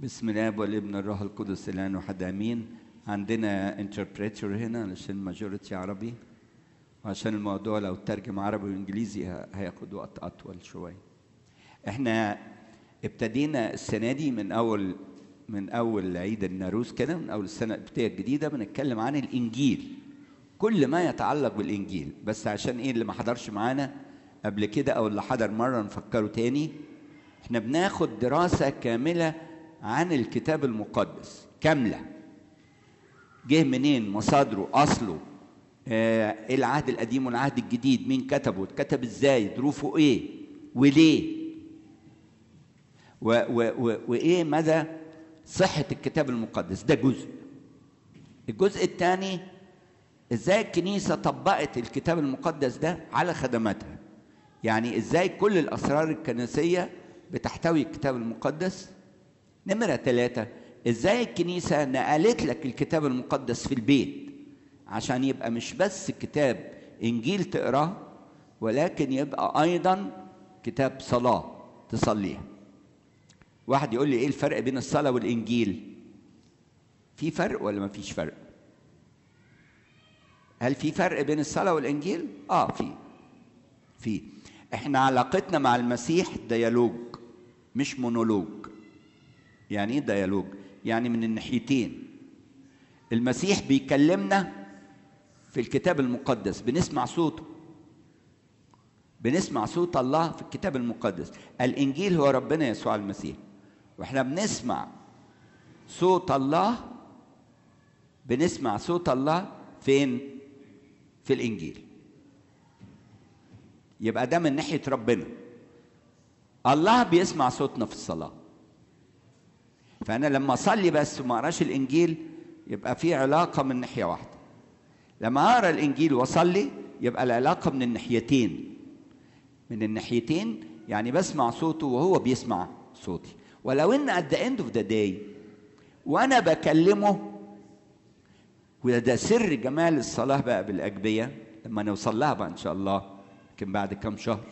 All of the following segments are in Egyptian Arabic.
بسم الله والابن الروح القدس الان واحد امين عندنا انتربريتور هنا علشان الماجوريتي عربي وعشان الموضوع لو ترجم عربي وانجليزي ه- هياخد وقت اطول شويه احنا ابتدينا السنه دي من اول من اول عيد الناروز كده من اول السنه الابتدائيه الجديده بنتكلم عن الانجيل كل ما يتعلق بالانجيل بس عشان ايه اللي ما حضرش معانا قبل كده او اللي حضر مره نفكره تاني احنا بناخد دراسه كامله عن الكتاب المقدس كامله جه منين مصادره اصله آه، ايه العهد القديم والعهد الجديد مين كتبه اتكتب ازاي ظروفه ايه وليه و و و وايه مدى صحه الكتاب المقدس ده جزء الجزء الثاني ازاي الكنيسه طبقت الكتاب المقدس ده على خدماتها يعني ازاي كل الاسرار الكنسيه بتحتوي الكتاب المقدس نمره ثلاثة ازاي الكنيسه نقلت لك الكتاب المقدس في البيت عشان يبقى مش بس كتاب انجيل تقراه ولكن يبقى ايضا كتاب صلاه تصليها واحد يقول لي ايه الفرق بين الصلاه والانجيل في فرق ولا ما فيش فرق هل في فرق بين الصلاه والانجيل اه في في احنا علاقتنا مع المسيح ديالوج مش مونولوج يعني ايه ديالوج يعني من الناحيتين المسيح بيكلمنا في الكتاب المقدس بنسمع صوته بنسمع صوت الله في الكتاب المقدس الانجيل هو ربنا يسوع المسيح واحنا بنسمع صوت الله بنسمع صوت الله فين في الانجيل يبقى ده من ناحيه ربنا الله بيسمع صوتنا في الصلاه فانا لما اصلي بس وما اقراش الانجيل يبقى في علاقه من ناحيه واحده لما اقرا الانجيل واصلي يبقى العلاقه من الناحيتين من الناحيتين يعني بسمع صوته وهو بيسمع صوتي ولو ان at the end of the day وانا بكلمه وده ده سر جمال الصلاه بقى بالاجبيه لما نوصل لها بقى ان شاء الله يمكن بعد كام شهر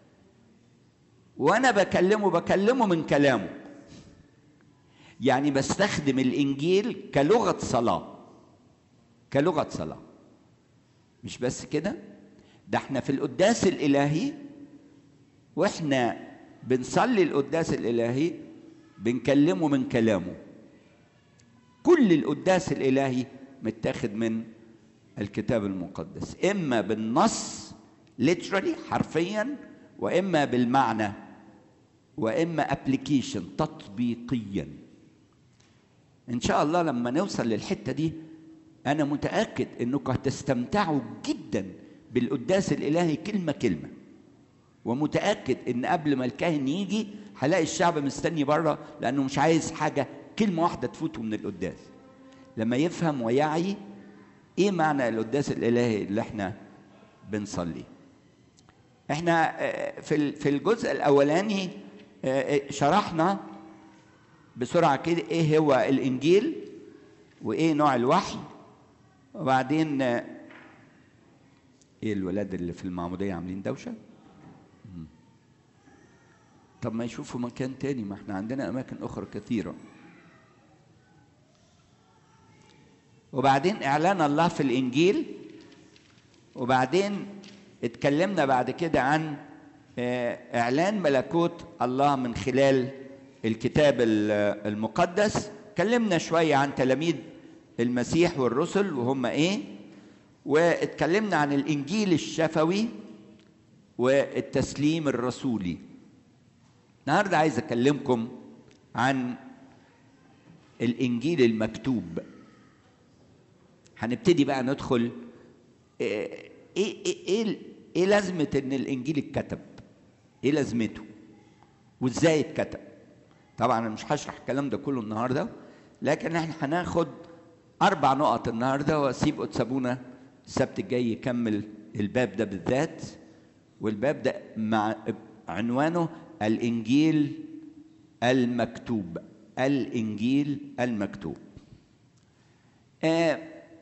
وانا بكلمه بكلمه من كلامه يعني بستخدم الانجيل كلغه صلاه كلغه صلاه مش بس كده ده احنا في القداس الالهي واحنا بنصلي القداس الالهي بنكلمه من كلامه كل القداس الالهي متاخد من الكتاب المقدس اما بالنص literally حرفيا واما بالمعنى واما ابلكيشن تطبيقيا ان شاء الله لما نوصل للحته دي انا متاكد انكم هتستمتعوا جدا بالقداس الالهي كلمه كلمه ومتاكد ان قبل ما الكاهن يجي هلاقي الشعب مستني بره لانه مش عايز حاجه كلمه واحده تفوته من القداس لما يفهم ويعي ايه معنى القداس الالهي اللي احنا بنصليه احنا آه، في ال- في الجزء الاولاني آه، آه، شرحنا بسرعه كده ايه هو الانجيل وايه نوع الوحي وبعدين آه، ايه الولاد اللي في المعموديه عاملين دوشه مم. طب ما يشوفوا مكان تاني ما احنا عندنا اماكن اخرى كثيره وبعدين اعلان الله في الانجيل وبعدين اتكلمنا بعد كده عن آه، اعلان ملكوت الله من خلال الكتاب ال- المقدس اتكلمنا شويه عن تلاميذ المسيح والرسل وهم ايه واتكلمنا عن الانجيل الشفوي والتسليم الرسولي النهارده عايز اكلمكم عن الانجيل المكتوب هنبتدي بقى ندخل ايه ايه ايه, إيه, إيه لازمه ان الانجيل اتكتب ايه لازمته وازاي اتكتب طبعا انا مش هشرح الكلام ده كله النهارده لكن احنا هناخد اربع نقط النهارده واسيب اتسابونا السبت الجاي يكمل الباب ده بالذات والباب ده مع عنوانه الانجيل المكتوب الانجيل المكتوب آه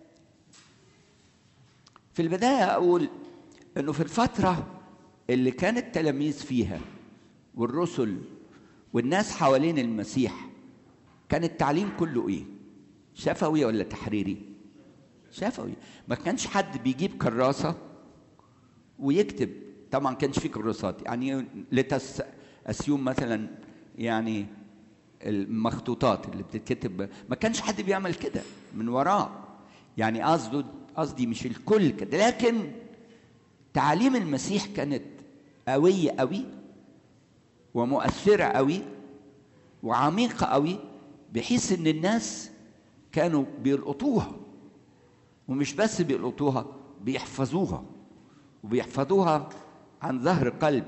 في البدايه اقول انه في الفتره اللي كان التلاميذ فيها والرسل والناس حوالين المسيح كان التعليم كله ايه شفوي ولا تحريري شفوي ما كانش حد بيجيب كراسه ويكتب طبعا كانش في كراسات يعني لتس اسيوم مثلا يعني المخطوطات اللي بتتكتب ما كانش حد بيعمل كده من وراه يعني قصده قصدي مش الكل كده لكن تعاليم المسيح كانت قوية قوي ومؤثرة قوي وعميقة قوي بحيث ان الناس كانوا بيلقطوها ومش بس بيلقطوها بيحفظوها وبيحفظوها عن ظهر قلب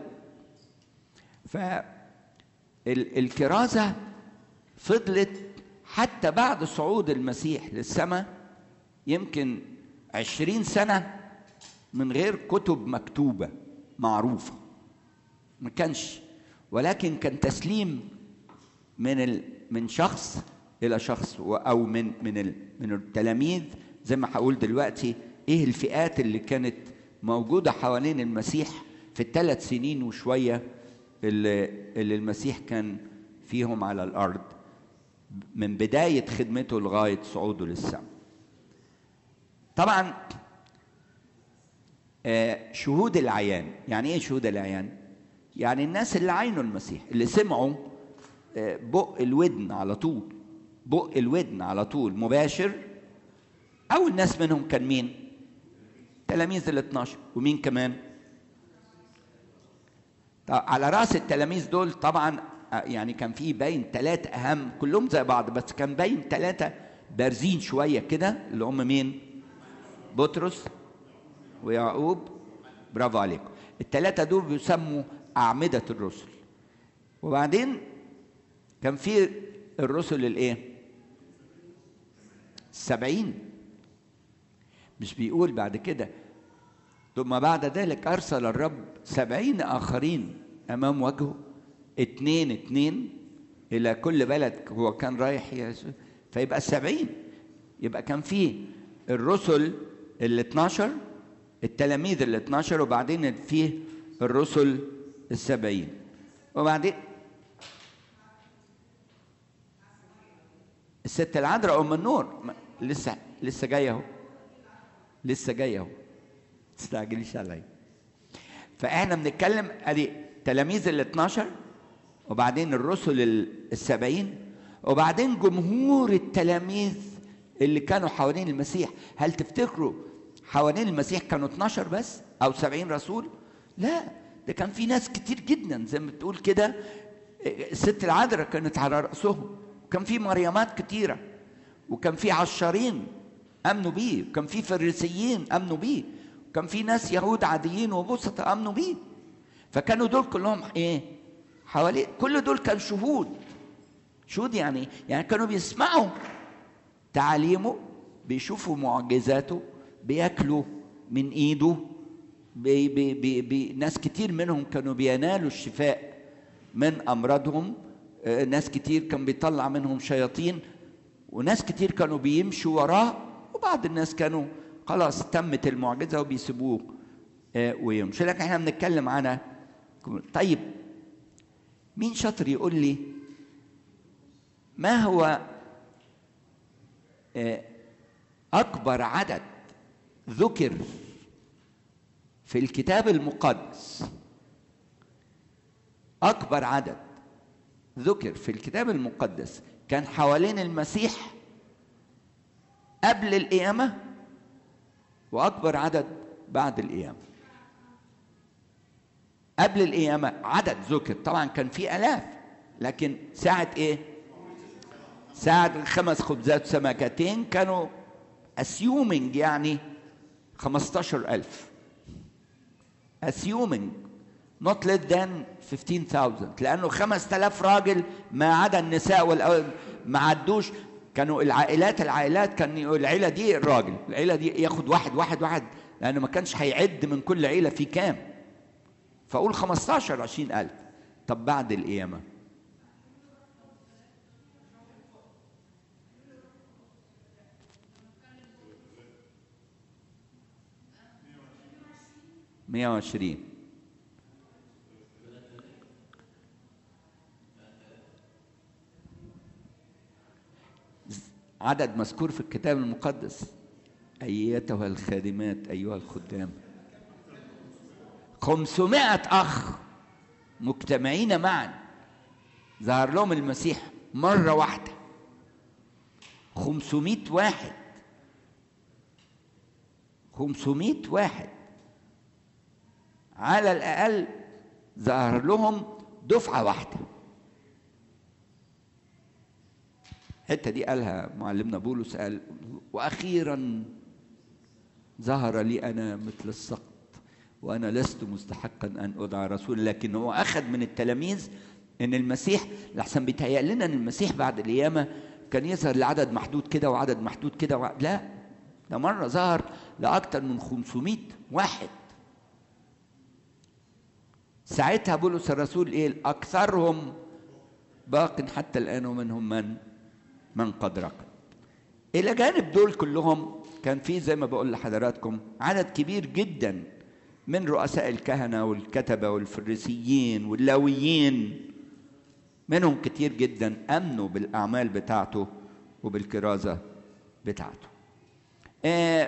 فالكرازة فضلت حتى بعد صعود المسيح للسماء يمكن عشرين سنة من غير كتب مكتوبة معروفة ما كانش ولكن كان تسليم من ال... من شخص إلى شخص أو من من ال... من التلاميذ زي ما هقول دلوقتي إيه الفئات اللي كانت موجودة حوالين المسيح في الثلاث سنين وشوية اللي, اللي المسيح كان فيهم على الأرض من بداية خدمته لغاية صعوده للسماء طبعا آه شهود العيان يعني ايه شهود العيان يعني الناس اللي عينوا المسيح اللي سمعوا آه بق الودن على طول بق الودن على طول مباشر او الناس منهم كان مين تلاميذ ال 12 ومين كمان على راس التلاميذ دول طبعا يعني كان في باين ثلاثة أهم كلهم زي بعض بس كان باين ثلاثة بارزين شوية كده اللي هم مين؟ بطرس ويعقوب برافو عليكم الثلاثة دول بيسموا أعمدة الرسل وبعدين كان في الرسل الإيه؟ السبعين مش بيقول بعد كده ثم بعد ذلك أرسل الرب سبعين آخرين أمام وجهه اتنين اتنين إلى كل بلد هو كان رايح يسوع فيبقى السبعين يبقى كان فيه الرسل ال 12 التلاميذ ال 12 وبعدين فيه الرسل السبعين وبعدين الست العذراء ام النور لسه لسه جايه اهو لسه جايه اهو تستعجليش عليا فاحنا بنتكلم ادي تلاميذ ال 12 وبعدين الرسل السبعين وبعدين جمهور التلاميذ اللي كانوا حوالين المسيح هل تفتكروا حوالين المسيح كانوا 12 بس او 70 رسول لا ده كان في ناس كتير جدا زي ما بتقول كده الست العذراء كانت على رأسهم وكان في مريمات كتيرة وكان في عشارين امنوا بيه وكان في فريسيين امنوا بيه وكان في ناس يهود عاديين وبسطة امنوا بيه فكانوا دول كلهم ايه حواليه كل دول كان شهود شهود يعني يعني كانوا بيسمعوا تعاليمه بيشوفوا معجزاته بياكلوا من ايده بي بي بي بي ناس كتير منهم كانوا بينالوا الشفاء من امراضهم ناس كتير كان بيطلع منهم شياطين وناس كتير كانوا بيمشوا وراه وبعض الناس كانوا خلاص تمت المعجزه وبيسيبوه ويمشوا لكن احنا بنتكلم عن طيب مين شاطر يقول لي ما هو اكبر عدد ذكر في الكتاب المقدس اكبر عدد ذكر في الكتاب المقدس كان حوالين المسيح قبل القيامه واكبر عدد بعد القيامه قبل القيامه عدد ذكر طبعا كان في الاف لكن ساعه ايه ساعه خمس خبزات وسمكتين كانوا assuming يعني 15000 assuming not less than 15000 لانه 5000 راجل ما عدا النساء والأول ما عدوش كانوا العائلات العائلات كان العيله دي الراجل العيله دي ياخد واحد واحد واحد لانه ما كانش هيعد من كل عيله في كام فاقول 15 20000 طب بعد القيامه مية وعشرين عدد مذكور في الكتاب المقدس أيتها الخادمات أيها الخدام خمسمائة أخ مجتمعين معا ظهر لهم المسيح مرة واحدة خمسمائة واحد خمسمائة واحد على الأقل ظهر لهم دفعة واحدة الحتة دي قالها معلمنا بولس قال وأخيرا ظهر لي أنا مثل السقط وأنا لست مستحقا أن أدعى رسول لكن هو أخذ من التلاميذ إن المسيح لحسن بيتهيأ لنا إن المسيح بعد القيامة كان يظهر لعدد محدود كده وعدد محدود كده وع... لا ده مرة ظهر لأكثر من 500 واحد ساعتها بولس الرسول ايه اكثرهم باق حتى الان ومنهم من من قد رقد الى جانب دول كلهم كان في زي ما بقول لحضراتكم عدد كبير جدا من رؤساء الكهنه والكتبه والفريسيين واللاويين منهم كتير جدا امنوا بالاعمال بتاعته وبالكرازه بتاعته آه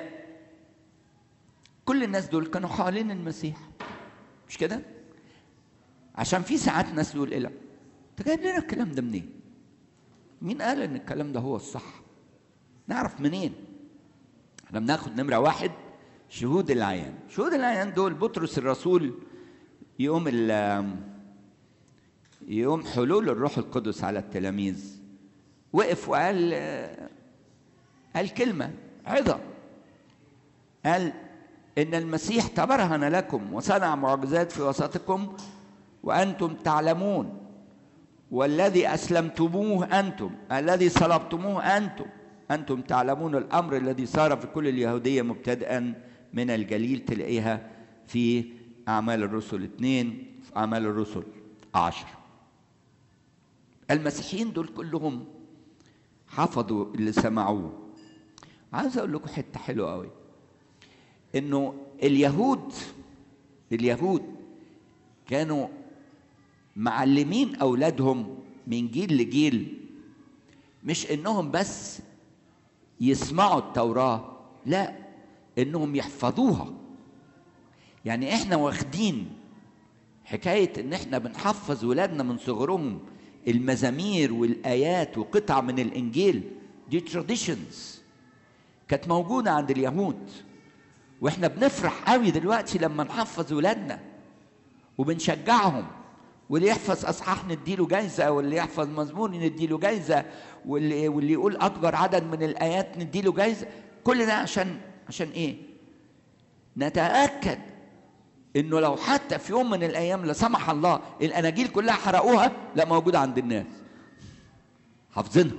كل الناس دول كانوا حوالين المسيح مش كده عشان في ساعات ناس يقول ايه لا انت جايب لنا الكلام ده منين مين قال ان الكلام ده هو الصح نعرف منين احنا بناخد نمره واحد شهود العيان شهود العيان دول بطرس الرسول يوم ال يوم حلول الروح القدس على التلاميذ وقف وقال قال كلمه عظه قال ان المسيح تبرهن لكم وصنع معجزات في وسطكم وانتم تعلمون والذي اسلمتموه انتم الذي صلبتموه انتم انتم تعلمون الامر الذي صار في كل اليهوديه مبتدئا من الجليل تلاقيها في اعمال الرسل اثنين في اعمال الرسل عشر المسيحيين دول كلهم حفظوا اللي سمعوه عاوز اقول لكم حته حلوه قوي انه اليهود اليهود كانوا معلمين اولادهم من جيل لجيل مش انهم بس يسمعوا التوراه لا انهم يحفظوها يعني احنا واخدين حكايه ان احنا بنحفظ ولادنا من صغرهم المزامير والايات وقطع من الانجيل دي تراديشنز كانت موجوده عند اليهود واحنا بنفرح قوي دلوقتي لما نحفظ ولادنا وبنشجعهم واللي يحفظ اصحاح نديله جايزه واللي يحفظ مزمور نديله جايزه واللي واللي يقول اكبر عدد من الايات نديله جايزه كل ده عشان عشان ايه نتاكد انه لو حتى في يوم من الايام لا سمح الله الاناجيل كلها حرقوها لا موجوده عند الناس حافظينها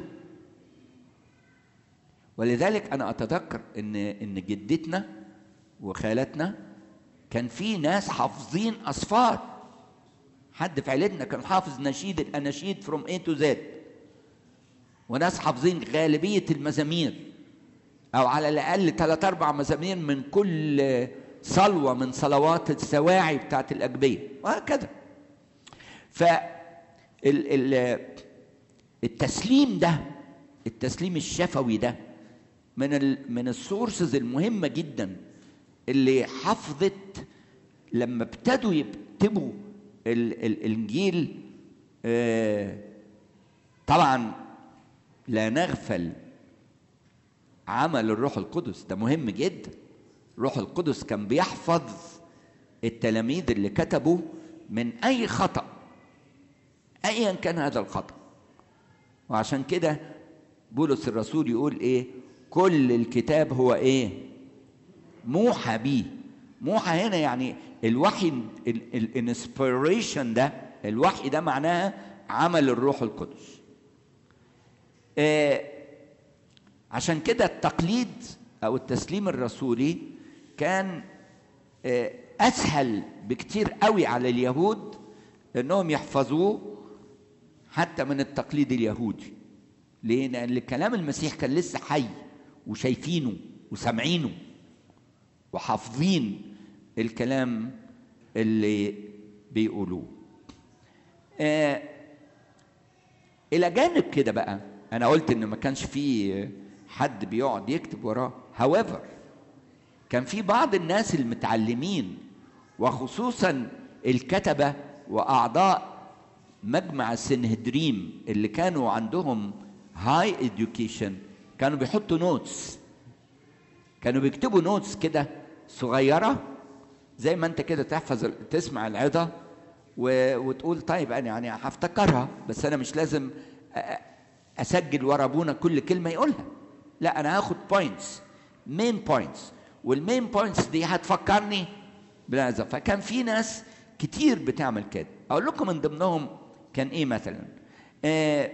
ولذلك انا اتذكر ان ان جدتنا وخالتنا كان في ناس حافظين اصفار حد في عيلتنا كان حافظ نشيد الاناشيد فروم اي تو زد وناس حافظين غالبيه المزامير او على الاقل ثلاث اربع مزامير من كل صلوه من صلوات السواعي بتاعت الاجبيه وهكذا ف التسليم ده التسليم الشفوي ده من ال من السورسز المهمه جدا اللي حفظت لما ابتدوا يكتبوا ال ال الانجيل آه طبعا لا نغفل عمل الروح القدس ده مهم جدا الروح القدس كان بيحفظ التلاميذ اللي كتبوا من اي خطا ايا كان هذا الخطا وعشان كده بولس الرسول يقول ايه كل الكتاب هو ايه موحى بيه موحى هنا يعني الوحي الانسبيريشن ده الوحي ده معناها عمل الروح القدس آه عشان كده التقليد او التسليم الرسولي كان آه اسهل بكتير قوي على اليهود انهم يحفظوه حتى من التقليد اليهودي ليه؟ لان كلام المسيح كان لسه حي وشايفينه وسامعينه وحافظين الكلام اللي بيقولوه آه الى جانب كده بقى انا قلت ان ما كانش فيه حد بيقعد يكتب وراه however كان في بعض الناس المتعلمين وخصوصا الكتبة وأعضاء مجمع السنهدريم اللي كانوا عندهم هاي education كانوا بيحطوا نوتس كانوا بيكتبوا نوتس كده صغيرة زي ما انت كده تحفظ تسمع العظة و... وتقول طيب انا يعني هفتكرها بس انا مش لازم أ... اسجل ورا ابونا كل كلمة يقولها لا انا هاخد بوينتس مين بوينتس والمين بوينتس دي هتفكرني بالعظة فكان في ناس كتير بتعمل كده اقول لكم من ضمنهم كان ايه مثلا آه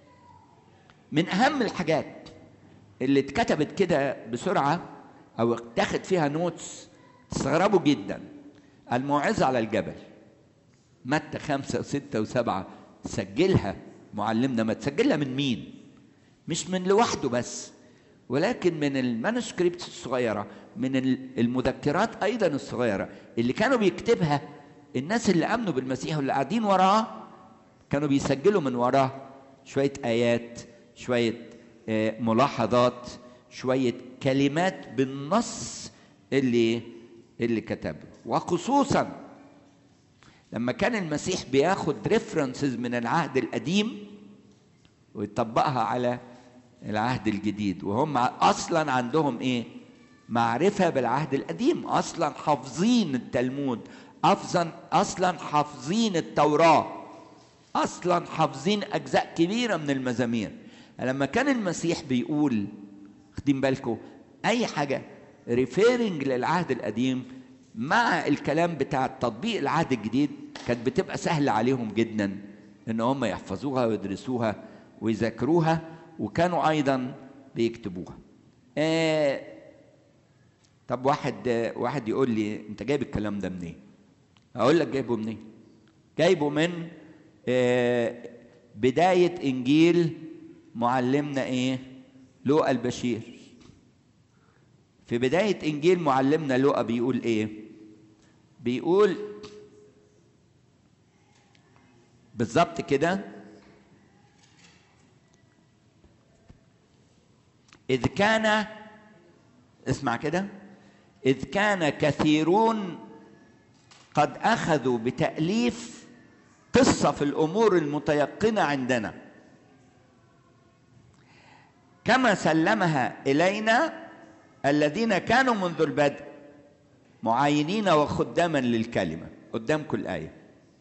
من اهم الحاجات اللي اتكتبت كده بسرعه او اتاخد فيها نوتس تستغربوا جدا الموعظه على الجبل متى خمسة وستة وسبعة سجلها معلمنا ما تسجلها من مين مش من لوحده بس ولكن من المانuscripts الصغيرة من المذكرات أيضا الصغيرة اللي كانوا بيكتبها الناس اللي آمنوا بالمسيح واللي قاعدين وراه كانوا بيسجلوا من وراه شوية آيات شوية ملاحظات شوية كلمات بالنص اللي اللي كتبه وخصوصا لما كان المسيح بياخد ريفرنسز من العهد القديم ويطبقها على العهد الجديد وهم اصلا عندهم ايه معرفه بالعهد القديم اصلا حافظين التلمود اصلا اصلا حافظين التوراه اصلا حافظين اجزاء كبيره من المزامير لما كان المسيح بيقول واخدين بالكم اي حاجه ريفيرنج للعهد القديم مع الكلام بتاع تطبيق العهد الجديد كانت بتبقى سهله عليهم جدا ان هم يحفظوها ويدرسوها ويذاكروها وكانوا ايضا بيكتبوها آه طب واحد واحد يقول لي انت جايب الكلام ده منين اقول لك جايبه منين جايبه من آه بدايه انجيل معلمنا ايه لوقا البشير في بدايه انجيل معلمنا لوقا بيقول ايه بيقول بالظبط كده إذ كان اسمع كده إذ كان كثيرون قد أخذوا بتأليف قصة في الأمور المتيقنة عندنا كما سلمها إلينا الذين كانوا منذ البدء معاينين وخداما للكلمة قدامكم الآية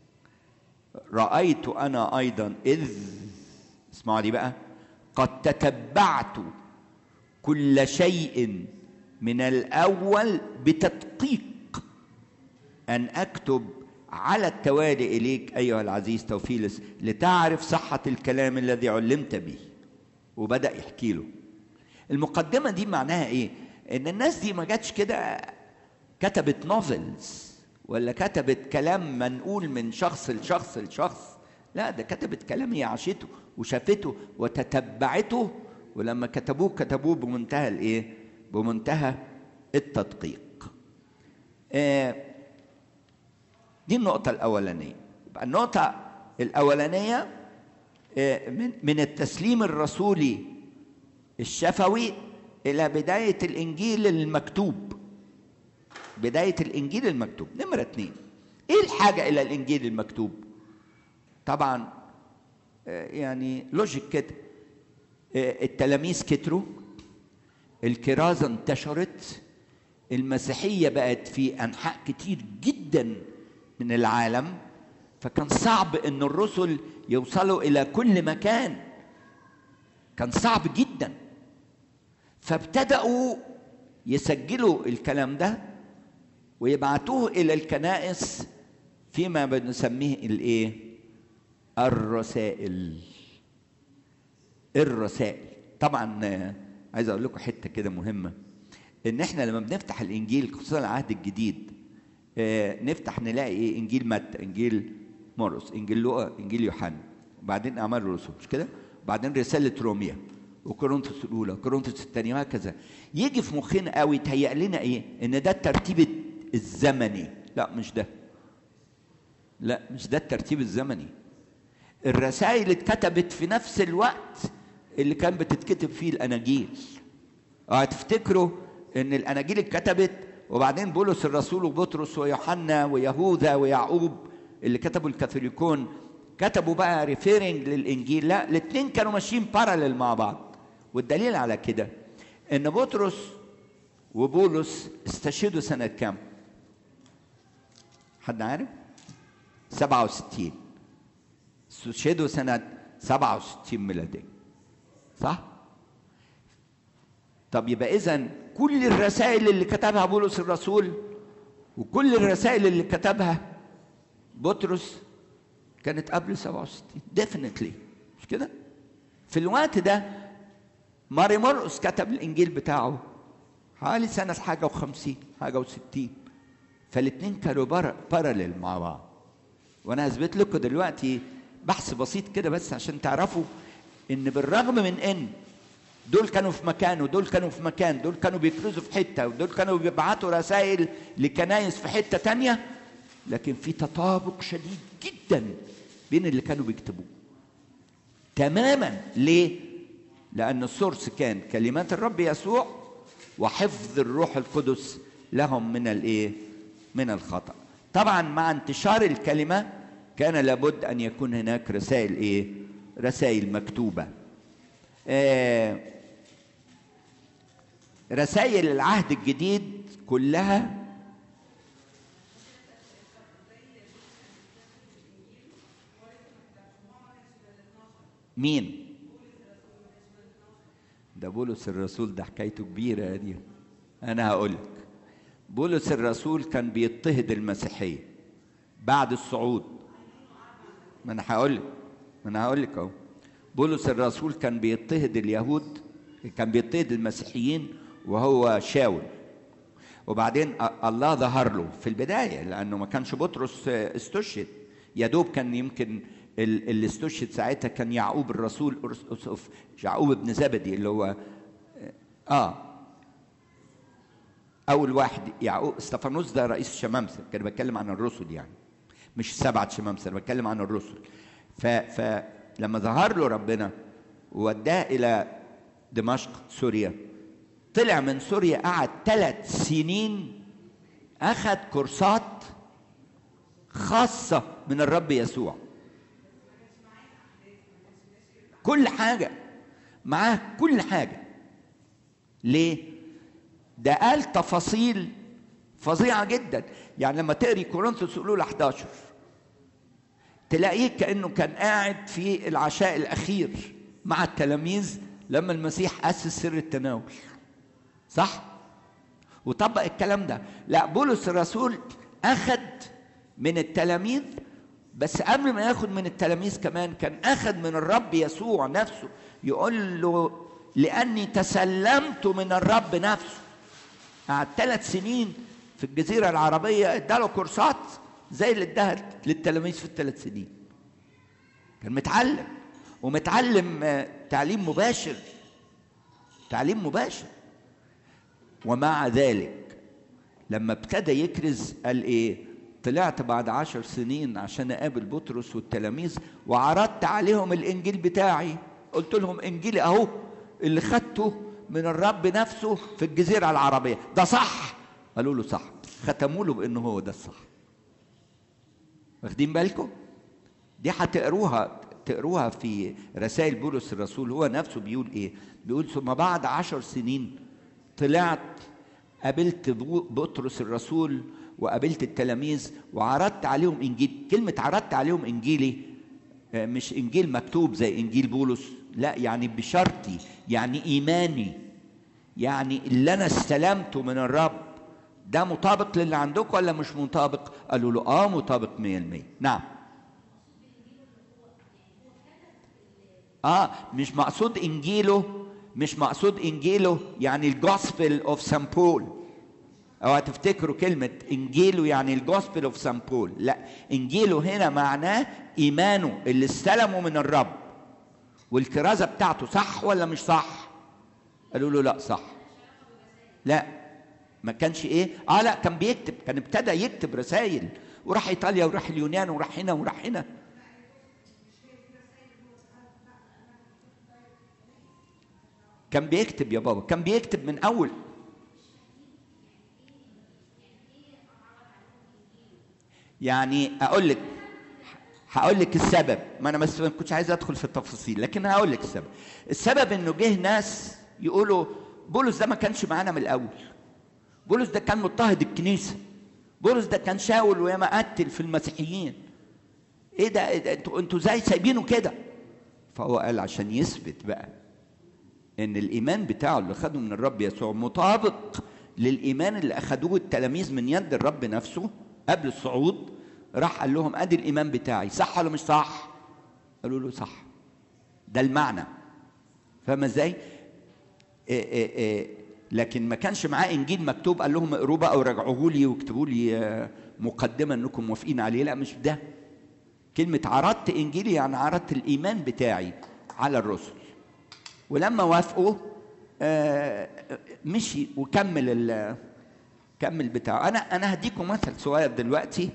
رأيت أنا أيضا إذ اسمعوا دي بقى قد تتبعت كل شيء من الاول بتدقيق ان اكتب على التوالي اليك ايها العزيز توفيلس لتعرف صحه الكلام الذي علمت به وبدا يحكي له المقدمه دي معناها ايه ان الناس دي ما جاتش كده كتبت نوفلز ولا كتبت كلام منقول من شخص لشخص لشخص لا ده كتبت كلام هي عاشته وشافته وتتبعته ولما كتبوه كتبوه بمنتهى الايه بمنتهى التدقيق آه دي النقطة الأولانية يبقى النقطة الأولانية آه من, من التسليم الرسولي الشفوي إلى بداية الإنجيل المكتوب بداية الإنجيل المكتوب نمرة اتنين إيه الحاجة إلى الإنجيل المكتوب طبعا آه يعني لوجيك كده التلاميذ كتروا الكرازة انتشرت المسيحية بقت في أنحاء كتير جدا من العالم فكان صعب أن الرسل يوصلوا إلى كل مكان كان صعب جدا فابتدأوا يسجلوا الكلام ده ويبعتوه إلى الكنائس فيما بنسميه الإيه؟ الرسائل الرسائل طبعا عايز اقول لكم حته كده مهمه ان احنا لما بنفتح الانجيل خصوصا العهد الجديد نفتح نلاقي ايه انجيل متى انجيل مرقس انجيل لوقا انجيل يوحنا وبعدين اعمال الرسل مش كده وبعدين رساله روميا وكورنثوس الاولى كورنثوس الثانيه وهكذا يجي في مخنا قوي يتهيأ لنا ايه ان ده الترتيب الزمني لا مش ده لا مش ده الترتيب الزمني الرسائل اتكتبت في نفس الوقت اللي كان بتتكتب فيه الاناجيل اه تفتكروا ان الاناجيل اتكتبت وبعدين بولس الرسول وبطرس ويوحنا ويهوذا ويعقوب اللي كتبوا الكاثوليكون كتبوا بقى ريفيرنج للانجيل لا الاثنين كانوا ماشيين باراليل مع بعض والدليل على كده ان بطرس وبولس استشهدوا سنة كام؟ حد عارف؟ 67 استشهدوا سنة 67 ميلادية صح؟ طب يبقى إذا كل الرسائل اللي كتبها بولس الرسول وكل الرسائل اللي كتبها بطرس كانت قبل 67 ديفينتلي مش كده؟ في الوقت ده ماري مرقس كتب الإنجيل بتاعه حوالي سنة حاجة وخمسين حاجة وستين فالاتنين كانوا باراليل مع بعض وأنا هثبت لكم دلوقتي بحث بسيط كده بس عشان تعرفوا إن بالرغم من إن دول كانوا في مكان ودول كانوا في مكان دول كانوا بيكرزوا في حتة ودول كانوا بيبعتوا رسائل لكنايس في حتة تانية لكن في تطابق شديد جدا بين اللي كانوا بيكتبوه تماما ليه؟ لأن السورس كان كلمات الرب يسوع وحفظ الروح القدس لهم من الايه؟ من الخطأ. طبعا مع انتشار الكلمة كان لابد أن يكون هناك رسائل ايه؟ رسائل مكتوبة. آه رسائل العهد الجديد كلها مين؟ ده بولس الرسول ده حكايته كبيرة دي أنا هقول لك بولس الرسول كان بيضطهد المسيحية بعد الصعود ما أنا هقول لك ما أنا هقول لك أهو بولس الرسول كان بيضطهد اليهود كان بيضطهد المسيحيين وهو شاول وبعدين الله ظهر له في البداية لأنه ما كانش بطرس استشهد يا دوب كان يمكن اللي استشهد ساعتها كان يعقوب الرسول يعقوب ابن زبدي اللي هو اه اول واحد يعقوب استفانوس ده رئيس الشمامسه كان بتكلم عن الرسل يعني مش سبعه شمامسه انا بتكلم عن الرسل ف فلما ظهر له ربنا ووداه الى دمشق سوريا طلع من سوريا قعد ثلاث سنين اخذ كورسات خاصه من الرب يسوع كل حاجة معاه كل حاجة ليه؟ ده قال تفاصيل فظيعة جدا يعني لما تقري كورنثوس الأولى 11 تلاقيه كأنه كان قاعد في العشاء الأخير مع التلاميذ لما المسيح أسس سر التناول صح؟ وطبق الكلام ده لا بولس الرسول أخذ من التلاميذ بس قبل ما ياخد من التلاميذ كمان كان اخذ من الرب يسوع نفسه يقول له لاني تسلمت من الرب نفسه قعد ثلاث سنين في الجزيره العربيه اداله كورسات زي اللي اداها للتلاميذ في الثلاث سنين كان متعلم ومتعلم تعليم مباشر تعليم مباشر ومع ذلك لما ابتدى يكرز قال ايه طلعت بعد عشر سنين عشان اقابل بطرس والتلاميذ وعرضت عليهم الانجيل بتاعي قلت لهم انجيلي اهو اللي خدته من الرب نفسه في الجزيره العربيه ده صح قالوا له صح ختموا له بانه هو ده الصح واخدين بالكم دي هتقروها تقروها في رسائل بولس الرسول هو نفسه بيقول ايه بيقول ثم بعد عشر سنين طلعت قابلت بطرس الرسول وقابلت التلاميذ وعرضت عليهم انجيل كلمه عرضت عليهم انجيلي مش انجيل مكتوب زي انجيل بولس لا يعني بشرطي يعني ايماني يعني اللي انا استلمته من الرب ده مطابق للي عندكم ولا مش مطابق قالوا له اه مطابق 100% نعم اه مش مقصود انجيله مش مقصود انجيله يعني الجوسبل اوف سان بول او هتفتكروا كلمة انجيله يعني الجوسبل اوف سان بول لا انجيله هنا معناه ايمانه اللي استلمه من الرب والكرازة بتاعته صح ولا مش صح قالوا له لا صح لا ما كانش ايه اه لا كان بيكتب كان ابتدى يكتب رسائل وراح ايطاليا وراح اليونان وراح هنا وراح هنا كان بيكتب يا بابا كان بيكتب من اول يعني اقول لك هقول لك السبب ما انا بس ما كنتش عايز ادخل في التفاصيل لكن هقول لك السبب السبب انه جه ناس يقولوا بولس ده ما كانش معانا من الاول بولس ده كان مضطهد الكنيسه بولس ده كان شاول وياما قتل في المسيحيين ايه ده, إيه ده انتوا انتوا ازاي سايبينه كده فهو قال عشان يثبت بقى ان الايمان بتاعه اللي خده من الرب يسوع مطابق للايمان اللي اخدوه التلاميذ من يد الرب نفسه قبل الصعود راح قال لهم ادي الايمان بتاعي صح ولا مش صح قالوا له صح ده المعنى فاهم ازاي إيه إيه إيه لكن ما كانش معاه انجيل مكتوب قال لهم اقروه بقى ورجعوه لي واكتبوا لي مقدمه انكم موافقين عليه لا مش ده كلمه عرضت انجيلي يعني عرضت الايمان بتاعي على الرسل ولما وافقوا مشي وكمل كمل بتاعه انا انا هديكم مثل صغير دلوقتي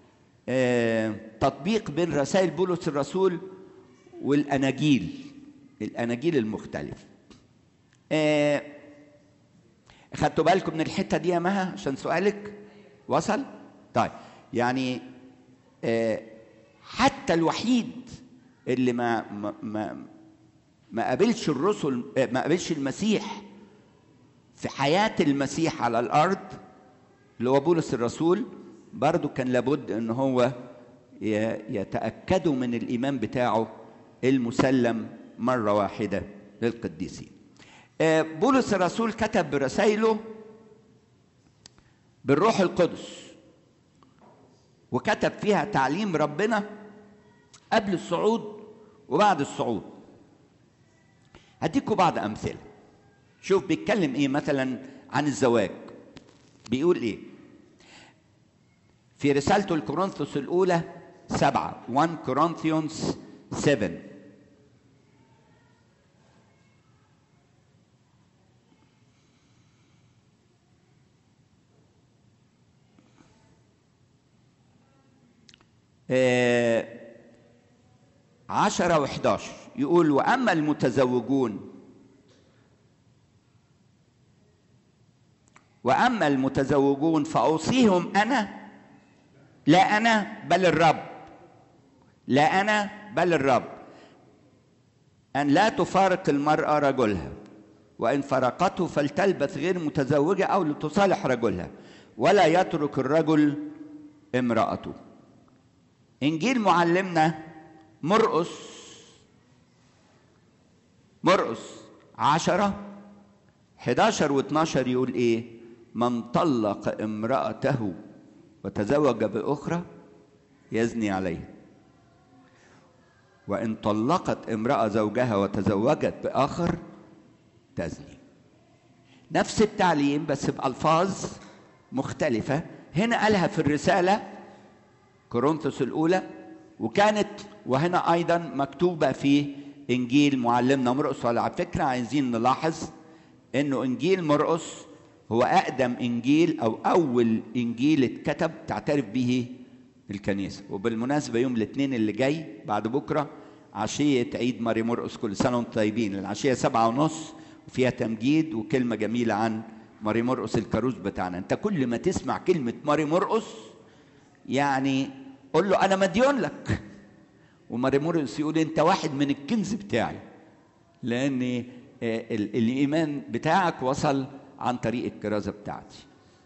تطبيق بين رسائل بولس الرسول والاناجيل الاناجيل المختلفه خدتوا بالكم من الحته دي يا مها عشان سؤالك وصل طيب يعني حتى الوحيد اللي ما ما ما, ما قابلش الرسل ما قابلش المسيح في حياه المسيح على الارض اللي هو بولس الرسول برضه كان لابد ان هو يتاكدوا من الايمان بتاعه المسلم مره واحده للقديسين بولس الرسول كتب رسائله بالروح القدس وكتب فيها تعليم ربنا قبل الصعود وبعد الصعود هديكم بعض امثله شوف بيتكلم ايه مثلا عن الزواج بيقول ايه في رسالته لكورنثوس الاولى سبعة 1 كورنثيونز 7 عشرة وحداشر يقول وأما المتزوجون وأما المتزوجون فأوصيهم أنا لا أنا بل الرب لا أنا بل الرب أن لا تفارق المرأة رجلها وإن فرقته فلتلبث غير متزوجة أو لتصالح رجلها ولا يترك الرجل امرأته انجيل معلمنا مرقس مرقس عشرة 11 و12 يقول ايه من طلق امرأته وتزوج بأخرى يزني عليها وإن طلقت امرأة زوجها وتزوجت بآخر تزني نفس التعليم بس بألفاظ مختلفة هنا قالها في الرسالة كورنثوس الأولى وكانت وهنا أيضا مكتوبة في إنجيل معلمنا مرقس وعلى فكرة عايزين نلاحظ إنه إنجيل مرقس هو أقدم إنجيل أو أول إنجيل اتكتب تعترف به الكنيسة وبالمناسبة يوم الاثنين اللي جاي بعد بكرة عشية عيد ماري مرقس كل سنة وانتم طيبين العشية سبعة ونص وفيها تمجيد وكلمة جميلة عن ماري مرقس الكاروس بتاعنا انت كل ما تسمع كلمة ماري مرقس يعني قول له انا مديون لك وماري مرقس يقول انت واحد من الكنز بتاعي لان الايمان بتاعك وصل عن طريق الكرازه بتاعتي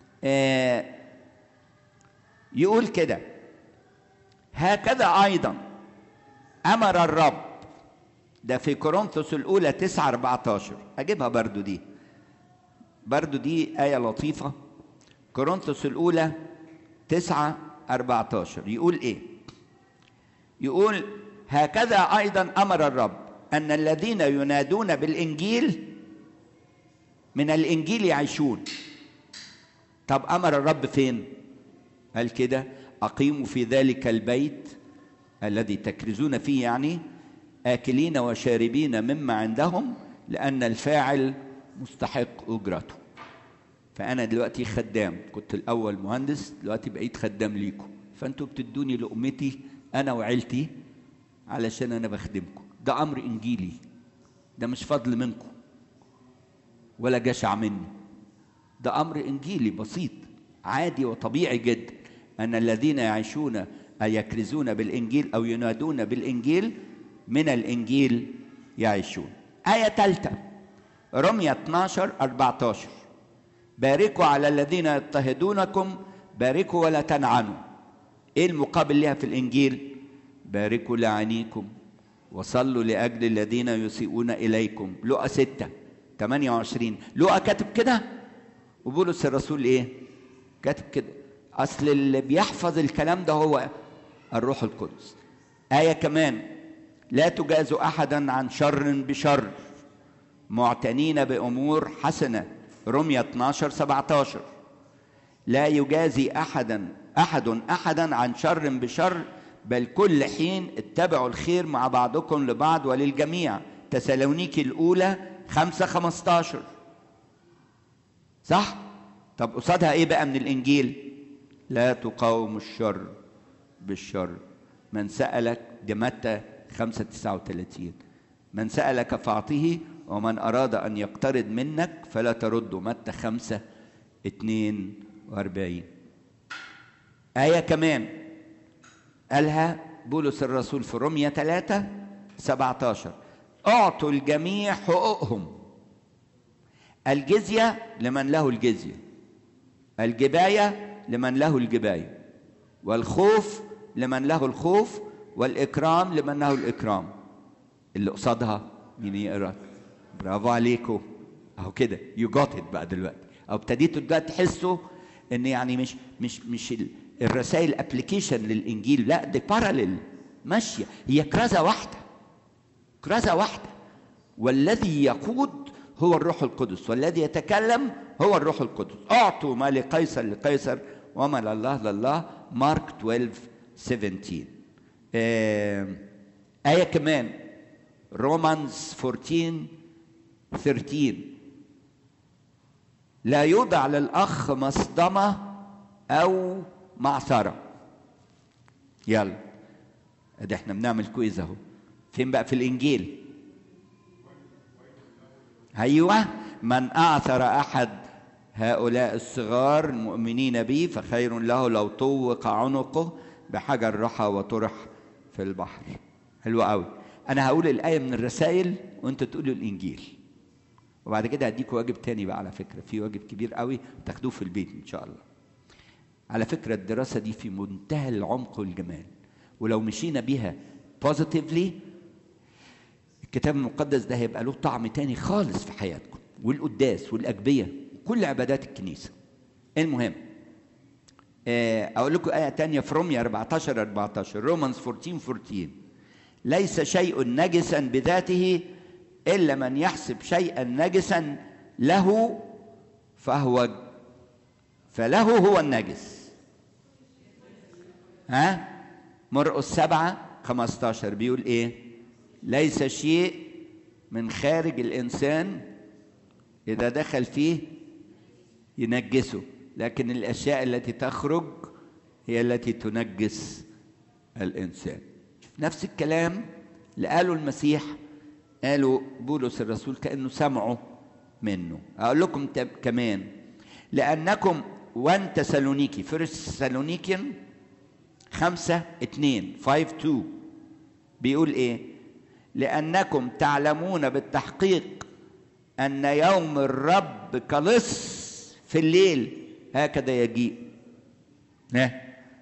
يقول كده هكذا ايضا امر الرب ده في كورنثوس الاولى 9 14 اجيبها برضو دي برضو دي ايه لطيفه كورنثوس الاولى 9 14 يقول ايه يقول هكذا ايضا امر الرب ان الذين ينادون بالانجيل من الانجيل يعيشون طب امر الرب فين قال كده اقيموا في ذلك البيت الذي تكرزون فيه يعني اكلين وشاربين مما عندهم لان الفاعل مستحق اجرته فانا دلوقتي خدام كنت الاول مهندس دلوقتي بقيت خدام ليكم فانتوا بتدوني لقمتي انا وعيلتي علشان انا بخدمكم ده امر انجيلي ده مش فضل منكم ولا جشع مني ده امر انجيلي بسيط عادي وطبيعي جدا ان الذين يعيشون أي يكرزون بالانجيل او ينادون بالانجيل من الانجيل يعيشون ايه ثالثه رمية 12 14 باركوا على الذين يضطهدونكم باركوا ولا تنعنوا ايه المقابل لها في الانجيل باركوا لعينيكم وصلوا لاجل الذين يسيئون اليكم لقى 6 28 لقى كاتب كده وبولس الرسول ايه كاتب كده اصل اللي بيحفظ الكلام ده هو الروح القدس ايه كمان لا تجازوا احدا عن شر بشر معتنين بامور حسنه رمية 12 17 لا يجازي احدا احد احدا عن شر بشر بل كل حين اتبعوا الخير مع بعضكم لبعض وللجميع تسالونيكي الاولى 5 15 صح طب قصادها ايه بقى من الانجيل لا تقاوم الشر بالشر من سالك دي متى 5 39 من سالك فاعطه ومن اراد ان يقترض منك فلا ترده متى 5 42 آية كمان قالها بولس الرسول في رومية 3 17 اعطوا الجميع حقوقهم الجزية لمن له الجزية الجباية لمن له الجباية والخوف لمن له الخوف والإكرام لمن له الإكرام اللي قصادها مين يقرا برافو عليكم اهو كده يو جوت ات بقى دلوقتي او ابتديتوا دلوقتي تحسوا ان يعني مش مش مش الرسائل ابلكيشن للانجيل لا دي باراليل ماشيه هي كرازه واحده كرازه واحده والذي يقود هو الروح القدس والذي يتكلم هو الروح القدس اعطوا ما لقيصر لقيصر وما لله لله مارك 12 17 آه آية كمان رومانز 14 13 لا يوضع للأخ مصدمة أو معصرة يلا ادي احنا بنعمل كويز اهو فين بقى في الانجيل ايوه من اعثر احد هؤلاء الصغار المؤمنين به فخير له لو طوق عنقه بحجر رحى وطرح في البحر حلو قوي انا هقول الايه من الرسائل وانت تقولوا الانجيل وبعد كده هديكوا واجب تاني بقى على فكره في واجب كبير قوي تاخدوه في البيت ان شاء الله على فكره الدراسه دي في منتهى العمق والجمال ولو مشينا بيها بوزيتيفلي الكتاب المقدس ده هيبقى له طعم تاني خالص في حياتكم والقداس والاجبيه وكل عبادات الكنيسه المهم اقول لكم ايه تانية في روميا 14 14 رومانز 14 14 ليس شيء نجسا بذاته الا من يحسب شيئا نجسا له فهو فله هو النجس ها مرقس سبعة 15 بيقول ايه ليس شيء من خارج الانسان اذا دخل فيه ينجسه لكن الاشياء التي تخرج هي التي تنجس الانسان نفس الكلام اللي قاله المسيح قاله بولس الرسول كانه سمعوا منه اقول لكم كمان لانكم وان تسالونيكي فيرست تسالونيكيان خمسة اتنين فايف تو بيقول ايه لأنكم تعلمون بالتحقيق أن يوم الرب كلص في الليل هكذا يجيء ها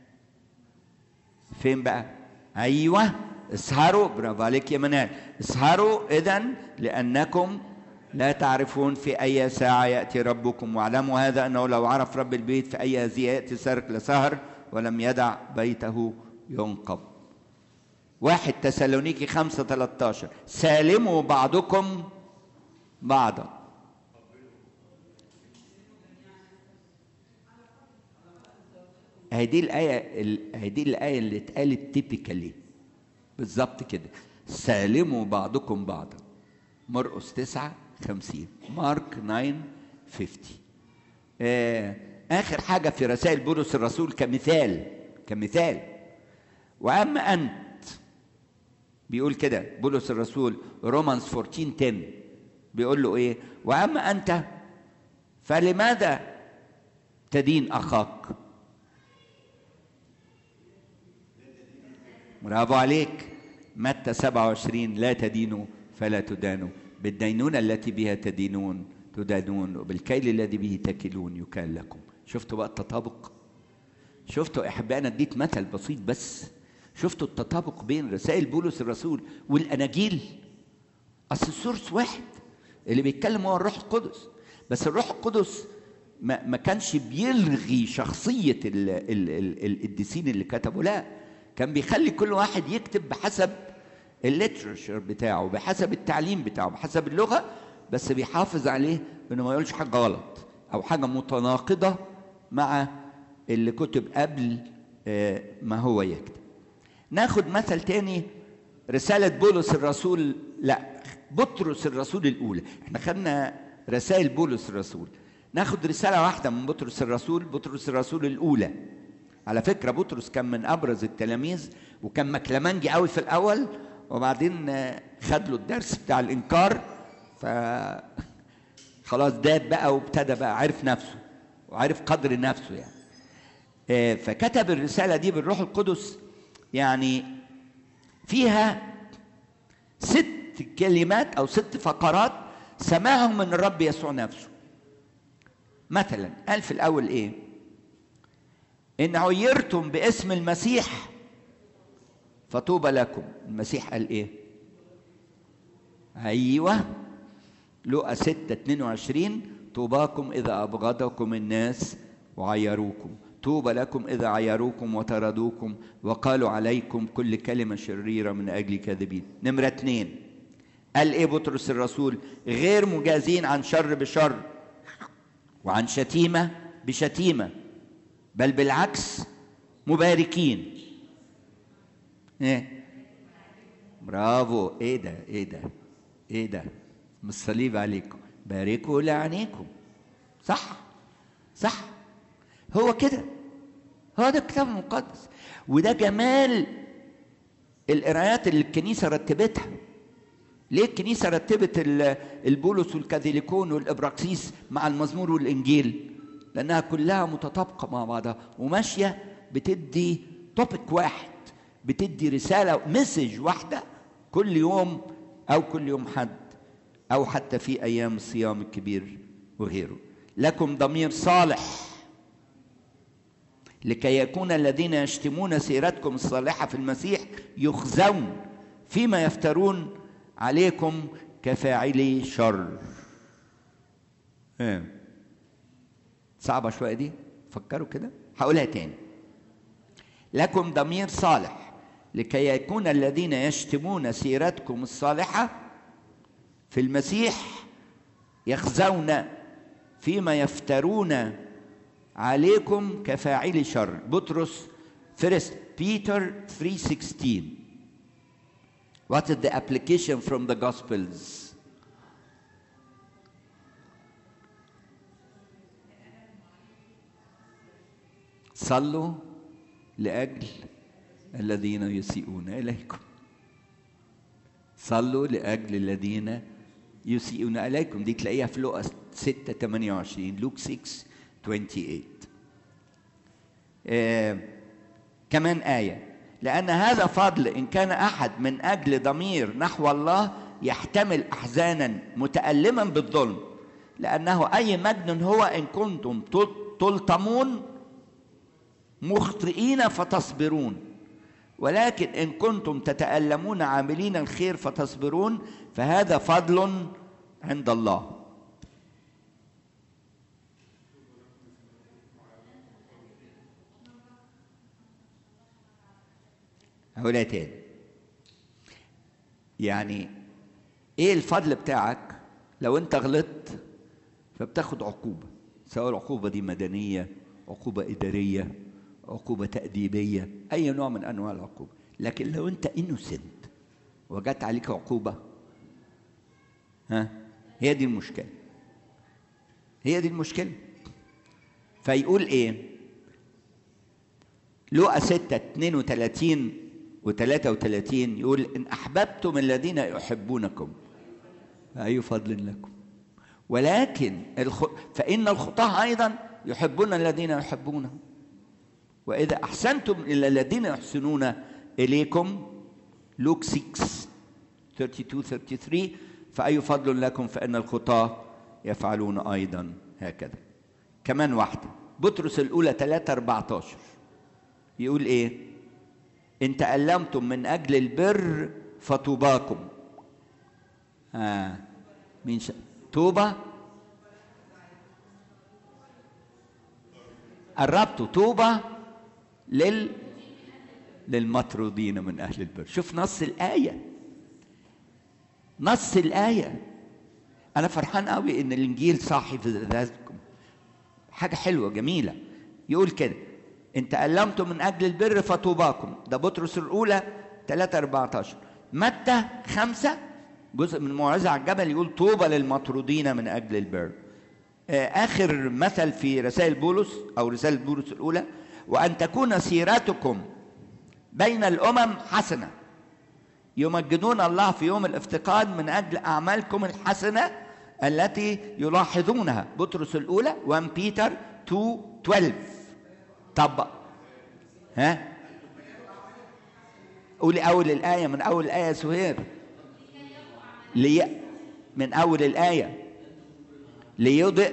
فين بقى أيوة اسهروا برافو عليك يا منال اسهروا إذا لأنكم لا تعرفون في أي ساعة يأتي ربكم واعلموا هذا أنه لو عرف رب البيت في أي هذه يأتي سارق لسهر ولم يدع بيته ينقب واحد تسالونيكي خمسة 13 سالموا بعضكم بعضا هذه الآية هذه الآية اللي اتقالت تيبيكالي بالظبط كده سالموا بعضكم بعضا مرقس 9 50 مارك 9 50 آه آخر حاجة في رسائل بولس الرسول كمثال كمثال وأما أنت بيقول كده بولس الرسول رومانز 14 10 بيقول له ايه واما انت فلماذا تدين اخاك برافو عليك متى 27 لا تدينوا فلا تدانوا بالدينونة التي بها تدينون تدانون وبالكيل الذي به تكلون يكال لكم شفتوا بقى التطابق شفتوا احبائي انا اديت مثل بسيط بس شفتوا التطابق بين رسائل بولس الرسول والاناجيل اصل السورس واحد اللي بيتكلم هو الروح القدس بس الروح القدس ما, ما كانش بيلغي شخصية ال- ال- ال- القديسين اللي كتبوا لا كان بيخلي كل واحد يكتب بحسب الليترشر بتاعه بحسب التعليم بتاعه بحسب اللغة بس بيحافظ عليه انه ما يقولش حاجة غلط او حاجة متناقضة مع اللي كتب قبل آه، ما هو يكتب ناخد مثل تاني رسالة بولس الرسول لا بطرس الرسول الأولى احنا خدنا رسائل بولس الرسول ناخد رسالة واحدة من بطرس الرسول بطرس الرسول الأولى على فكرة بطرس كان من أبرز التلاميذ وكان مكلمنجي قوي في الأول وبعدين آه، خد له الدرس بتاع الإنكار ف خلاص داب بقى وابتدى بقى عرف نفسه وعرف قدر نفسه يعني آه، فكتب الرسالة دي بالروح القدس يعني فيها ست كلمات أو ست فقرات سماهم من الرب يسوع نفسه مثلا قال في الأول إيه إن عيرتم باسم المسيح فطوبى لكم المسيح قال إيه أيوه لقى 6 22 طوباكم إذا أبغضكم الناس وعيروكم طوبى لكم إذا عيروكم وطردوكم وقالوا عليكم كل كلمة شريرة من أجل كاذبين نمرة اتنين قال إيه بطرس الرسول غير مجازين عن شر بشر وعن شتيمة بشتيمة بل بالعكس مباركين ايه برافو ايه ده ايه ده ايه ده من الصليب عليكم باركوا لعنيكم صح صح هو كده هو ده الكتاب المقدس وده جمال القرايات اللي الكنيسه رتبتها ليه الكنيسه رتبت ال- البولس والكاثوليكون والابراكسيس مع المزمور والانجيل لانها كلها متطابقه مع بعضها وماشيه بتدي توبيك واحد بتدي رساله مسج واحده كل يوم او كل يوم حد او حتى في ايام الصيام الكبير وغيره لكم ضمير صالح لكي يكون الذين يشتمون سيرتكم الصالحه في المسيح يخزون فيما يفترون عليكم كفاعلي شر ايه صعبه شويه دي فكروا كده هقولها تاني لكم ضمير صالح لكي يكون الذين يشتمون سيرتكم الصالحه في المسيح يخزون فيما يفترون عليكم كفاعلي شر بطرس فيرست بيتر 3:16 What is the application from the Gospels? صلوا لأجل الذين يسيئون إليكم صلوا لأجل الذين يسيئون إليكم دي تلاقيها في لوقا 6 28 لوك 6 28 آه كمان آية لأن هذا فضل إن كان أحد من أجل ضمير نحو الله يحتمل أحزانا متألما بالظلم لأنه أي مجد هو إن كنتم تل- تلطمون مخطئين فتصبرون ولكن إن كنتم تتألمون عاملين الخير فتصبرون فهذا فضل عند الله هقولها تاني يعني ايه الفضل بتاعك لو انت غلطت فبتاخد عقوبة سواء العقوبة دي مدنية عقوبة إدارية عقوبة تأديبية أي نوع من أنواع العقوبة لكن لو أنت إنوسنت وجت عليك عقوبة ها هي دي المشكلة هي دي المشكلة فيقول إيه لقى 6 32 و 33 يقول إن أحببتم الذين يحبونكم فأي فضل لكم ولكن الخ... فإن الخطاة أيضا يحبون الذين يحبونهم وإذا أحسنتم إلى الذين يحسنون إليكم لوك 6 32 33 فأي فضل لكم فإن الخطاة يفعلون أيضا هكذا كمان واحدة بطرس الأولى 3 14 يقول إيه إن تألمتم من أجل البر فطوباكم آه مين ش... توبة قربتوا توبة لل للمطرودين من أهل البر شوف نص الآية نص الآية أنا فرحان قوي إن الإنجيل صاحي في ذاتكم حاجة حلوة جميلة يقول كده إن تألمتم من أجل البر فطوباكم ده بطرس الأولى 3 14 متى خمسة جزء من موعظة على الجبل يقول طوبى للمطرودين من أجل البر آخر مثل في رسائل بولس أو رسالة بولس الأولى وأن تكون سيرتكم بين الأمم حسنة يمجدون الله في يوم الافتقاد من أجل أعمالكم الحسنة التي يلاحظونها بطرس الأولى 1 بيتر 2 12 طبق ها قولي أول الآية من أول الآية سهير لي من أول الآية ليضئ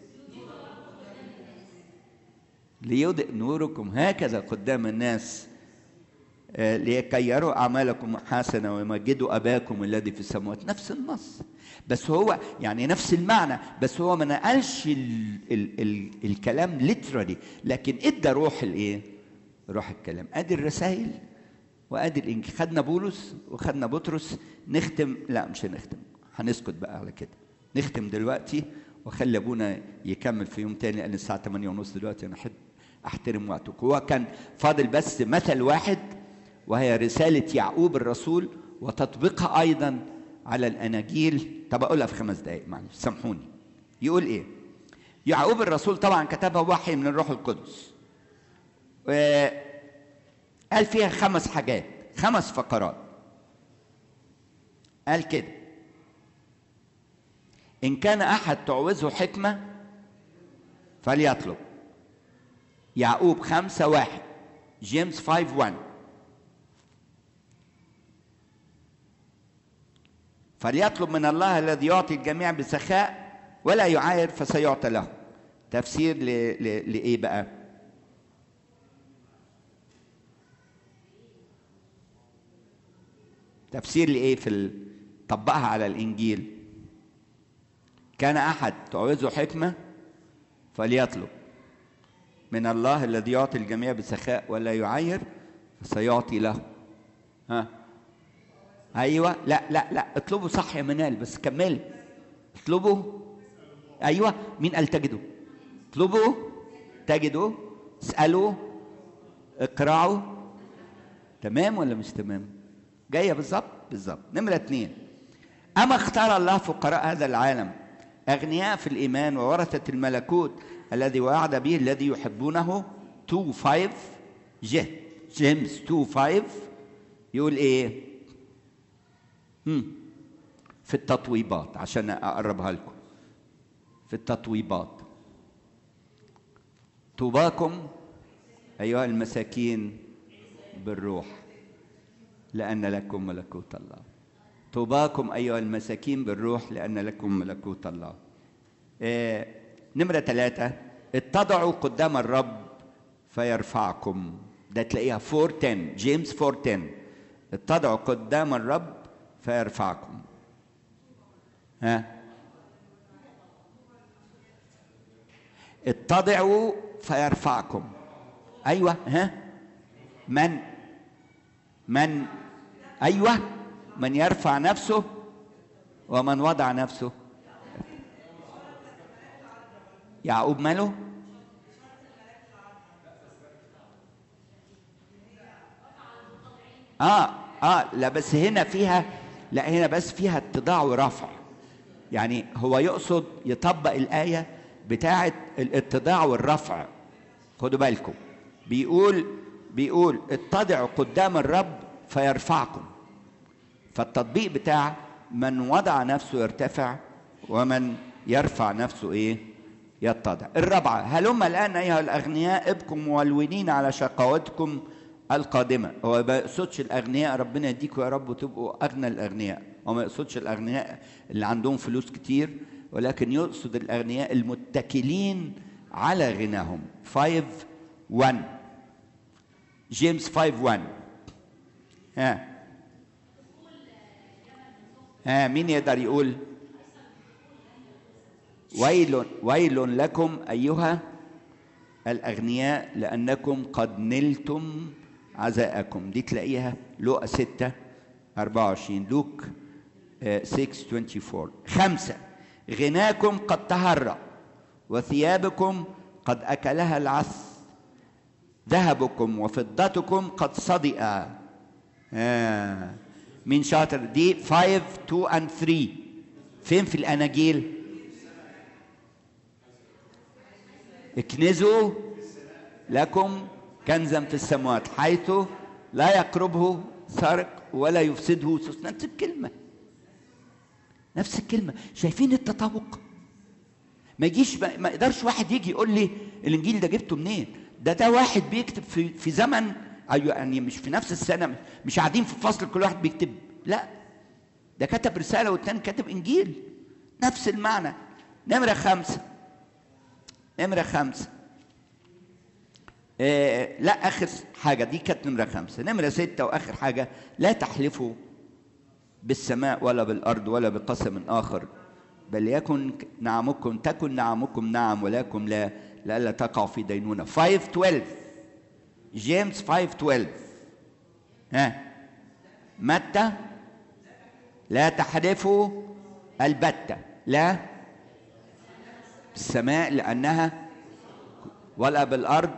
ليضئ نوركم هكذا قدام الناس لكي يروا أعمالكم حسنة ويمجدوا أباكم الذي في السماوات نفس النص بس هو يعني نفس المعنى بس هو ما نقلش ال ال ال الكلام ليترالي لكن ادى روح الايه؟ روح الكلام ادي الرسائل وادي الانجيل خدنا بولس وخدنا بطرس نختم لا مش هنختم هنسكت بقى على كده نختم دلوقتي وخلي ابونا يكمل في يوم تاني لان الساعه 8 ونص دلوقتي انا احب احترم وقتك هو كان فاضل بس مثل واحد وهي رساله يعقوب الرسول وتطبيقها ايضا على الاناجيل طب اقولها في خمس دقائق معلش سامحوني يقول ايه يعقوب الرسول طبعا كتبها وحي من الروح القدس قال فيها خمس حاجات خمس فقرات قال كده إن كان أحد تعوزه حكمة فليطلب يعقوب خمسة واحد جيمس فايف وان فليطلب من الله الذي يعطي الجميع بسخاء ولا يعاير فسيعطى له تفسير ل... ل... لإيه بقى تفسير لإيه في ال... طبقها على الإنجيل كان أحد تعوزه حكمة فليطلب من الله الذي يعطي الجميع بسخاء ولا يعير فسيعطي له ها ايوه لا لا لا اطلبوا صح يا منال بس كملي اطلبوا ايوه مين قال تجدوا اطلبوا تجدوا اسالوا اقرعوا تمام ولا مش تمام جايه بالظبط بالظبط نمره اثنين اما اختار الله فقراء هذا العالم اغنياء في الايمان وورثه الملكوت الذي وعد به الذي يحبونه 2 5 جه جيمس 2 5 يقول ايه مم. في التطويبات عشان اقربها لكم في التطويبات طوباكم ايها المساكين بالروح لان لكم ملكوت الله طوباكم ايها المساكين بالروح لان لكم ملكوت الله آه نمره ثلاثه اتضعوا قدام الرب فيرفعكم ده تلاقيها 410 جيمس 410 اتضعوا قدام الرب فيرفعكم ها اتضعوا فيرفعكم ايوه ها من من ايوه من يرفع نفسه ومن وضع نفسه يعقوب ماله اه اه لا بس هنا فيها لا هنا بس فيها اتضاع ورفع يعني هو يقصد يطبق الآية بتاعة الاتضاع والرفع خدوا بالكم بيقول بيقول اتضعوا قدام الرب فيرفعكم فالتطبيق بتاع من وضع نفسه يرتفع ومن يرفع نفسه ايه يتضع الرابعة هلم الآن أيها الأغنياء ابقوا مولونين على شقواتكم القادمة هو ما يقصدش الأغنياء ربنا يديكم يا رب وتبقوا أغنى الأغنياء هو ما يقصدش الأغنياء اللي عندهم فلوس كتير ولكن يقصد الأغنياء المتكلين على غناهم 5 1 جيمس 5 1 ها ها مين يقدر يقول ويل ويل لكم ايها الاغنياء لانكم قد نلتم عزاءكم دي تلاقيها لوقا 6 24 لوك 6 24 خمسة غناكم قد تهرأ وثيابكم قد أكلها العث ذهبكم وفضتكم قد صدئ آه. مين شاطر دي 5 2 and 3 فين في الاناجيل اكنزوا لكم كنزا في السماوات حيث لا يقربه سارق ولا يفسده سوس نفس الكلمه نفس الكلمه شايفين التطابق ما يجيش ما يقدرش واحد يجي يقول لي الانجيل ده جبته منين ده ده واحد بيكتب في في زمن ايوه يعني مش في نفس السنه مش قاعدين في فصل كل واحد بيكتب لا ده كتب رساله والتاني كتب انجيل نفس المعنى نمره خمسه نمره خمسه إيه لا اخر حاجه دي كانت نمره خمسه نمره سته واخر حاجه لا تحلفوا بالسماء ولا بالارض ولا بقسم اخر بل يكن نعمكم تكن نعمكم نعم ولكم لا لئلا تقعوا في دينونه 5 12 جيمس 5 12 ها متى لا تحلفوا البتة لا السماء لأنها ولا بالأرض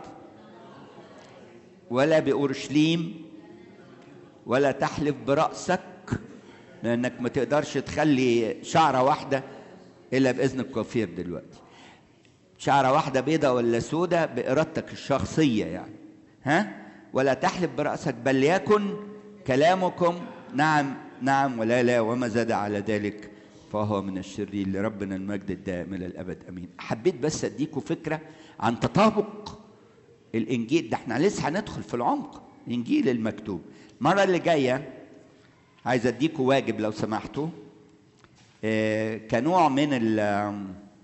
ولا بأورشليم ولا تحلف برأسك لأنك ما تقدرش تخلي شعرة واحدة إلا بإذن الكوافير دلوقتي شعرة واحدة بيضة ولا سودة بإرادتك الشخصية يعني ها ولا تحلف برأسك بل يكن كلامكم نعم نعم ولا لا وما زاد على ذلك فهو من الشرير لربنا المجد الدائم الى الابد امين حبيت بس اديكم فكره عن تطابق الانجيل ده احنا لسه هندخل في العمق الانجيل المكتوب المره اللي جايه عايز اديكم واجب لو سمحتوا آه كنوع من ال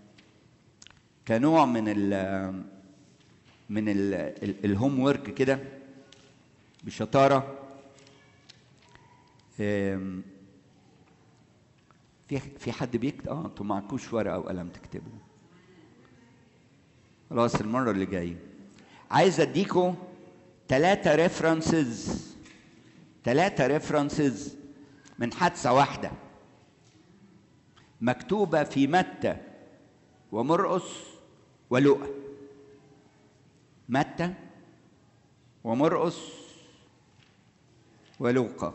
كنوع من ال من ال الهوم ورك كده بشطاره في في حد بيكتب اه انتوا معكوش ورقه وقلم تكتبوا خلاص المره اللي جايه عايز اديكم ثلاثة ريفرنسز ثلاثة ريفرنسز من حادثة واحدة مكتوبة في متى ومرقس ولوقا متى ومرقس ولوقا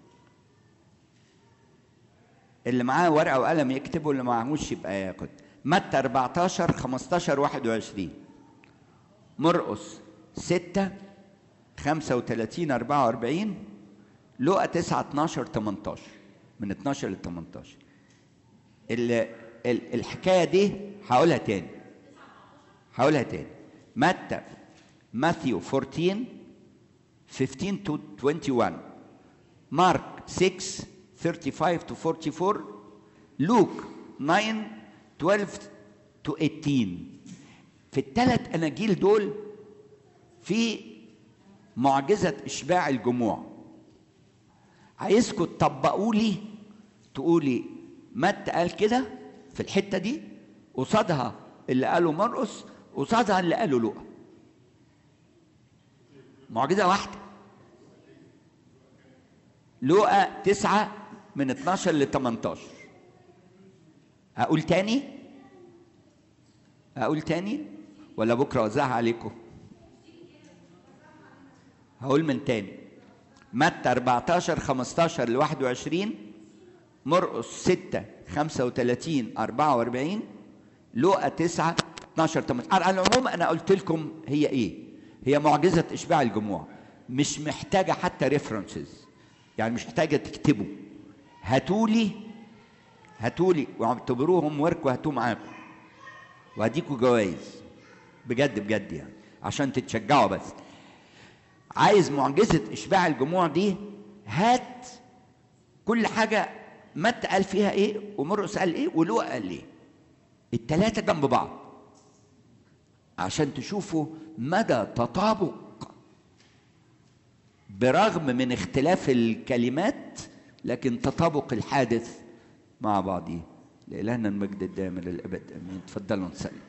اللي معاه ورقه وقلم يكتبوا اللي معهوش يبقى ياخد متى 14 15 21 مرقس 6 35 44 لقى 9 12 18 من 12 ل 18 ال الحكايه دي هقولها تاني هقولها تاني متى ماثيو 14 15 to 21 مارك 6 35 to 44 لوك 9 12 to 18 في الثلاث اناجيل دول في معجزه اشباع الجموع عايزكم تطبقوا لي تقولي متى قال كده في الحته دي قصادها اللي قاله مرقس قصادها اللي قاله لوقا معجزه واحده لوقا تسعة من 12 ل 18 هقول تاني هقول تاني ولا بكره اوزعها عليكم هقول من تاني متى 14 15 ل 21 مرقس 6 35 44 لوقا 9 12 18 على العموم انا قلت لكم هي ايه هي معجزه اشباع الجموع مش محتاجه حتى ريفرنسز يعني مش محتاجه تكتبوا هاتولي هاتولي واعتبروهم ورك وهاتوه معاكم وهديكوا جوائز بجد بجد يعني عشان تتشجعوا بس عايز معجزة إشباع الجموع دي هات كل حاجة متى قال فيها إيه ومرقس قال إيه ولوقا قال إيه التلاتة جنب بعض عشان تشوفوا مدى تطابق برغم من اختلاف الكلمات لكن تطابق الحادث مع بعضه لإلهنا المجد الدائم للأبد آمين تفضلوا نصلي